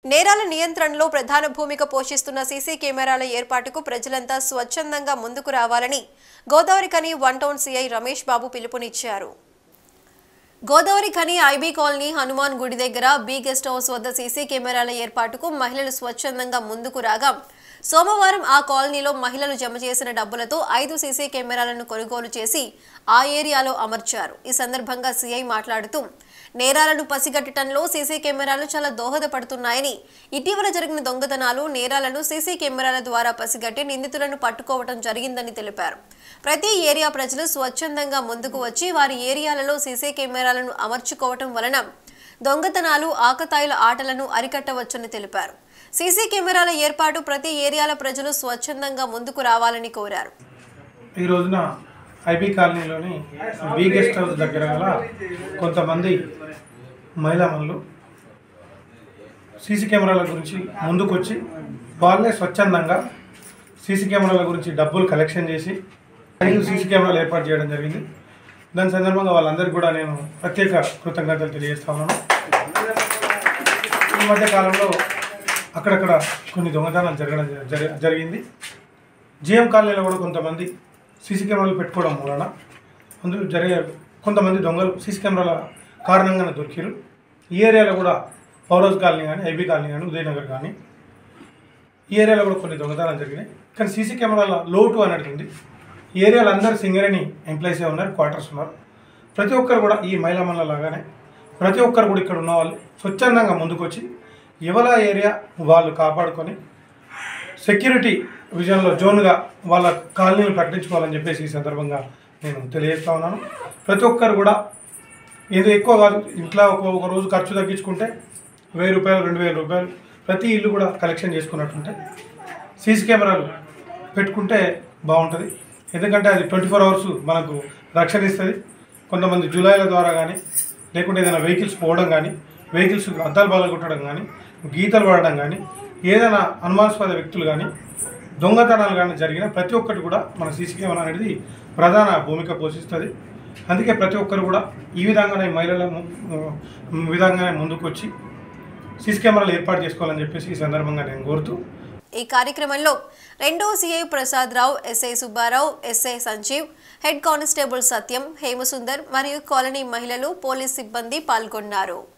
నేరాల నియంత్రణలో ప్రధాన భూమిక పోషిస్తున్న సీసీ కెమెరాల ఏర్పాటుకు ప్రజలంతా స్వచ్ఛందంగా ముందుకు రావాలని Godavari Khani one town CI Ramesh Babu పిలుపునిచ్చారు గోదావరి ఖని ఐబీ కాలనీ హనుమాన్ గుడి దగ్గర బీ గెస్ట్ హౌస్ వద్ద సీసీ కెమెరాల ఏర్పాటుకు మహిళలు స్వచ్ఛందంగా ముందుకు రాగా సోమవారం ఆ కాలనీలో మహిళలు జమ చేసిన డబ్బులతో ఐదు సీసీ కెమెరాలను కొనుగోలు చేసి ఆ ఏరియాలో అమర్చారు ఈ సందర్భంగా సీఐ మాట్లాడుతూ నేరాలను పసిగట్టడంలో సీసీ కెమెరాలు చాలా దోహదపడుతున్నాయని ఇటీవల జరిగిన దొంగతనాలు నేరాలను సీసీ కెమెరాల ద్వారా పసిగట్టి నిందితులను పట్టుకోవడం జరిగిందని తెలిపారు ప్రతి ఏరియా ప్రజలు స్వచ్ఛందంగా ముందుకు వచ్చి వారి ఏరియాలలో సీసీ కెమెరాలను అమర్చుకోవటం వలన దొంగతనాలు ఆకతాయిల ఆటలను అరికట్టవచ్చని తెలిపారు సీసీ కెమెరాల ఏర్పాటు ప్రతి ఏరియాల ప్రజలు స్వచ్ఛందంగా ముందుకు రావాలని కోరారు ఈ రోజున ఐబీ కాలనీలోని బీ గెస్ట్ హౌస్ దగ్గర గల కొంతమంది మహిళామణులు సీసీ కెమెరాల గురించి ముందుకొచ్చి వాళ్ళే స్వచ్ఛందంగా సీసీ కెమెరాల గురించి డబ్బులు కలెక్షన్ చేసి ఐదు సీసీ కెమెరాలు ఏర్పాటు చేయడం జరిగింది దాని సందర్భంగా వాళ్ళందరికీ కూడా నేను ప్రత్యేక కృతజ్ఞతలు తెలియజేస్తా ఉన్నాను ఈ మధ్య కాలంలో అక్కడక్కడ కొన్ని దొంగతనాలు జరగడం జరి- జరిగింది జిఎం కాలనీలో కూడా కొంతమంది సీసీ కెమెరాలు పెట్టుకోవడం వలన అందులో జరిగే కొంతమంది దొంగలు సీసీ కెమెరాల కారణంగానే దొరికారు ఈ ఏరియాలో కూడా పౌరోజ్ కాలనీ కానీ ఐబీ కాలనీ కానీ ఉదయనగర్ కానీ ఈ ఏరియాలో కూడా కొన్ని దొంగతనాలు జరిగినాయి కానీ సీసీ కెమెరాల లోటు అనేది ఉంది ఈ ఏరియాలో అందరూ సింగరేణి ఎంప్లాయీసే ఉన్నారు క్వార్టర్స్ ఉన్నారు ప్రతి ఒక్కరు కూడా ఈ మహిళా మనుల లాగానే ప్రతి ఒక్కరు కూడా ఇక్కడ ఉన్న వాళ్ళు స్వచ్ఛందంగా ముందుకొచ్చి ఎవల ఏరియా వాళ్ళు కాపాడుకొని సెక్యూరిటీ విజన్లో జోన్గా వాళ్ళ కాలనీలు ప్రకటించుకోవాలని చెప్పేసి ఈ సందర్భంగా నేను తెలియజేస్తా ఉన్నాను ప్రతి ఒక్కరు కూడా ఏదో ఎక్కువ కాదు ఇంట్లో ఒక ఒక రోజు ఖర్చు తగ్గించుకుంటే వెయ్యి రూపాయలు రెండు వేల రూపాయలు ప్రతి ఇల్లు కూడా కలెక్షన్ చేసుకున్నట్టుంటే సీసీ కెమెరాలు పెట్టుకుంటే బాగుంటుంది ఎందుకంటే అది ట్వంటీ ఫోర్ అవర్స్ మనకు రక్షణ ఇస్తుంది కొంతమంది జూలైల ద్వారా కానీ లేకుంటే ఏదైనా వెహికల్స్ పోవడం కానీ వెహికల్స్ అద్దాలు బాలగొట్టడం కానీ గీతలు పడడం కానీ ఏదైనా అనుమానాస్పద వ్యక్తులు కానీ దొంగతనాలు కానీ జరిగిన ప్రతి ఒక్కటి కూడా మన సీసీ కెమెరా అనేది ప్రధాన భూమిక పోషిస్తుంది అందుకే ప్రతి ఒక్కరు కూడా ఈ విధంగానే మహిళల ము- విధంగానే ముందుకు వచ్చి సీసీ కెమెరాలు ఏర్పాటు చేసుకోవాలని చెప్పేసి ఈ సందర్భంగా నేను కోరుతూ ఈ కార్యక్రమంలో రెండో CI Prasad Rao SI Subbarao SI Sanjeev head constable Satyam Hemasundar మరియు కాలనీ మహిళలు పోలీస్ సిబ్బంది పాల్గొన్నారు